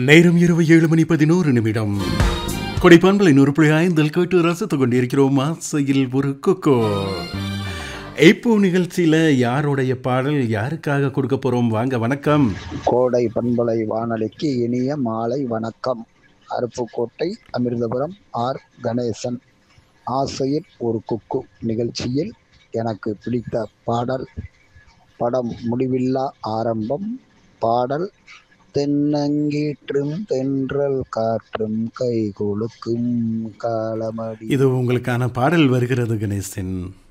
நேரம் இரவு ஏழு மணி பதினோரு நிமிடம் கொடைப்பான்களை நூறு புள்ளி ஐந்தில் கேட்டு ரசித்துக் கொண்டிருக்கிறோம் ஆசையில் ஒரு கொக்கோ இப்போ நிகழ்ச்சியில யாருடைய பாடல் யாருக்காக கொடுக்க போறோம் வாங்க வணக்கம் கோடை பண்பலை வானொலிக்கு இனிய மாலை வணக்கம் அருப்புக்கோட்டை அமிர்தபுரம் ஆர் கணேசன் ஆசையில் ஒரு குக்கு நிகழ்ச்சியில் எனக்கு பிடித்த பாடல் படம் முடிவில்லா ஆரம்பம் பாடல் தென்னங்கீற்றும் தென்றல் காற்றும் கை கொழுக்கும் காலமடி இது உங்களுக்கான பாடல் வருகிறது கணேசன்